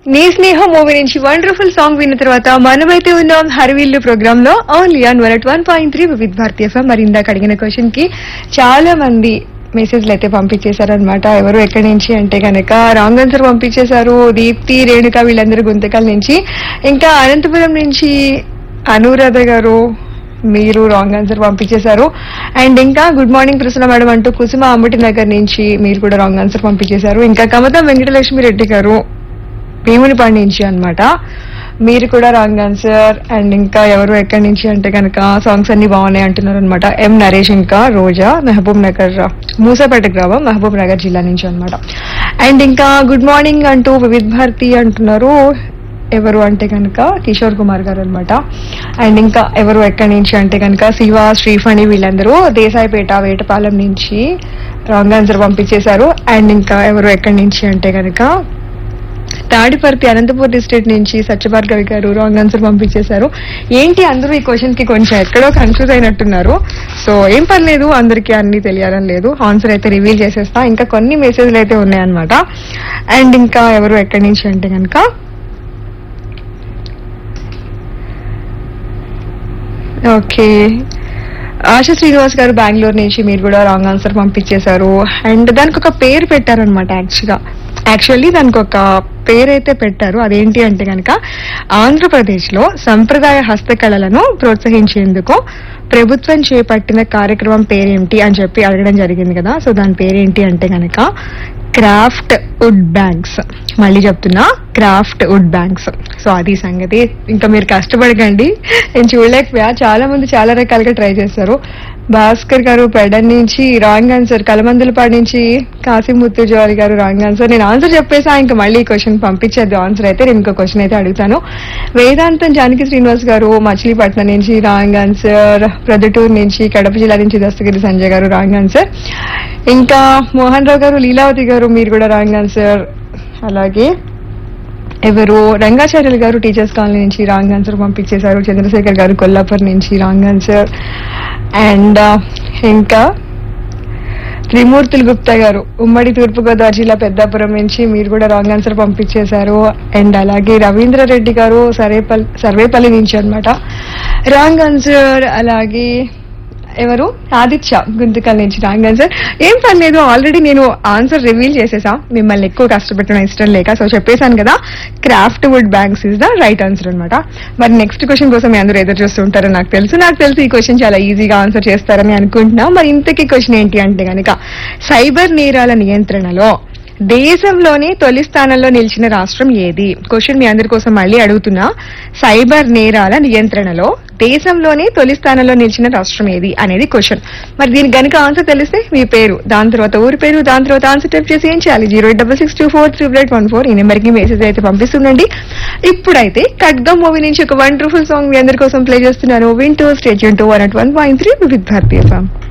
నీ స్నేహం మూవీ నుంచి వండర్ఫుల్ సాంగ్ విన్న తర్వాత మనమైతే ఉన్నాం హరివిల్లు ప్రోగ్రామ్ లో only on one one point three Vividh Bharati FM మరి ఇందాక అడిగిన క్వశ్చన్ కి చాలా మంది మెసేజ్లు అయితే పంపించేశారనమాట ఎవరు ఎక్కడి నుంచి అంటే కనుక రాంగ్ ఆన్సర్ పంపించేశారు దీప్తి రేణుక వీళ్ళందరూ గుంతకల్ నుంచి ఇంకా అనంతపురం నుంచి అనురాధ గారు మీరు రాంగ్ ఆన్సర్ పంపించేశారు అండ్ ఇంకా గుడ్ మార్నింగ్ ప్రసన్న మేడం అంటూ కుసుమ అంబటి నగర్ నుంచి మీరు కూడా రాంగ్ ఆన్సర్ పంపించేశారు ఇంకా కమతం వెంకటలక్ష్మి రెడ్డి గారు భీమునిపాడు నుంచి అన్నమాట మీరు కూడా రాంగ్ ఆన్సర్ అండ్ ఇంకా ఎవరు ఎక్కడి నుంచి అంటే కనుక సాంగ్స్ అన్ని బాగున్నాయి అంటున్నారు అనమాట ఎం నరేష్ ఇంకా రోజా మహబూబ్ నగర్ మూసాపేట గ్రామం మహబూబ్ నగర్ జిల్లా నుంచి అన్నమాట అండ్ ఇంకా గుడ్ మార్నింగ్ అంటూ వివిధ్ భారతి అంటున్నారు ఎవరు అంటే కనుక కిషోర్ కుమార్ గారు అనమాట అండ్ ఇంకా ఎవరు ఎక్కడి నుంచి అంటే కనుక శివ శ్రీఫణి వీళ్ళందరూ దేశాయిపేట వేటపాలెం నుంచి రాంగ్ ఆన్సర్ పంపించేశారు అండ్ ఇంకా ఎవరు ఎక్కడి నుంచి అంటే కనుక తాడిపర్తి అనంతపూర్ డిస్ట్రిక్ట్ నుంచి సత్యభార్గవి గారు రాంగ్ ఆన్సర్ పంపించేశారు ఏంటి అందరూ ఈ క్వశ్చన్ కి కొంచెం ఎక్కడో కన్ఫ్యూజ్ అయినట్టున్నారు సో ఏం పర్లేదు అందరికీ అన్ని తెలియాలని లేదు ఆన్సర్ అయితే రివీల్ చేసేస్తా ఇంకా కొన్ని మెసేజ్లు అయితే ఉన్నాయన్నమాట అండ్ ఇంకా ఎవరు ఎక్కడి నుంచి అంటే కనుక ఓకే ఆశా శ్రీనివాస్ గారు బెంగళూరు నుంచి మీరు కూడా రాంగ్ ఆన్సర్ పంపించేశారు అండ్ దానికి ఒక పేరు పెట్టారనమాట యాక్చువల్గా యాక్చువల్లీ దానికి ఒక పేరు అయితే పెట్టారు అదేంటి అంటే కనుక ఆంధ్రప్రదేశ్ లో సంప్రదాయ హస్తకళలను ప్రోత్సహించేందుకు ప్రభుత్వం చేపట్టిన కార్యక్రమం పేరేంటి అని చెప్పి అడగడం జరిగింది కదా సో దాని పేరేంటి అంటే కనుక క్రాఫ్ట్ వుడ్ బ్యాంక్స్ మళ్ళీ చెప్తున్నా క్రాఫ్ట్ వుడ్ బ్యాంక్స్ సో అది సంగతి ఇంకా మీరు కష్టపడకండి నేను చూడలేకపోయా చాలా మంది చాలా రకాలుగా ట్రై చేస్తారు భాస్కర్ గారు పెడన్ నుంచి రాంగ్ ఆన్సర్ కలమందులపాడు నుంచి కాసిముత్తు జోరి గారు రాంగ్ ఆన్సర్ నేను ఆన్సర్ చెప్పేసా ఇంకా మళ్ళీ ఈ క్వశ్చన్ పంపించేది ఆన్సర్ అయితే నేను ఇంకో క్వశ్చన్ అయితే అడుగుతాను వేదాంతం జానకి శ్రీనివాస్ గారు మచిలీపట్నం నుంచి రాంగ్ ఆన్సర్ ప్రొద్దుటూరు నుంచి కడప జిల్లా నుంచి దస్తగిరి సంజయ్ గారు రాంగ్ ఆన్సర్ ఇంకా మోహన్ రావు గారు లీలావతి గారు మీరు కూడా రాంగ్ ఆన్సర్ అలాగే ఎవరు రంగాచార్యులు గారు టీచర్స్ కాలనీ నుంచి రాంగ్ ఆన్సర్ పంపించేశారు చంద్రశేఖర్ గారు కొల్లాపూర్ నుంచి రాంగ్ ఆన్సర్ అండ్ ఇంకా త్రిమూర్తులు గుప్తా గారు ఉమ్మడి తూర్పుగోదావరి జిల్లా పెద్దాపురం నుంచి మీరు కూడా రాంగ్ ఆన్సర్ పంపించేశారు అండ్ అలాగే రవీంద్ర రెడ్డి గారు సర్వేపల్లి సర్వేపల్లి నుంచి అన్నమాట రాంగ్ ఆన్సర్ అలాగే ఎవరు ఆదిత్య గుంతకల్ నుంచి రాంగ్ ఆన్సర్ ఏం పర్లేదు ఆల్రెడీ నేను ఆన్సర్ రివీల్ చేసేసా మిమ్మల్ని ఎక్కువ కష్టపెట్టడం ఇష్టం లేక సో చెప్పేశాను కదా craft wood banks is the right answer అన్నమాట మరి నెక్స్ట్ క్వశ్చన్ కోసం మీ అందరూ ఎదురు చూస్తుంటారో నాకు తెలుసు నాకు తెలుసు ఈ క్వశ్చన్ చాలా ఈజీగా ఆన్సర్ చేస్తారని అనుకుంటున్నా మరి ఇంతకీ క్వశ్చన్ ఏంటి అంటే కనుక సైబర్ నేరాల నియంత్రణలో దేశంలోనే తొలి స్థానంలో నిలిచిన రాష్ట్రం ఏది క్వశ్చన్ మీ అందరి కోసం మళ్ళీ అడుగుతున్నా సైబర్ నేరాల నియంత్రణలో దేశంలోనే తొలి స్థానంలో నిలిచిన రాష్ట్రం ఏది అనేది క్వశ్చన్ మరి దీనికి గనుక ఆన్సర్ తెలిస్తే మీ పేరు దాని తర్వాత ఊరి పేరు దాని తర్వాత ఆన్సర్ టైప్ చేసి ఏం చేయాలి zero eight double six two four triple eight one four ఈ నెంబర్కి మెసేజ్ అయితే పంపిస్తుండండి ఇప్పుడైతే ఖడ్గం మూవీ నుంచి ఒక వండర్ఫుల్ సాంగ్ మీ అందరి కోసం ప్లే చేస్తున్నాను వింటూ stage two one at one point three with భారతీయ సాంగ్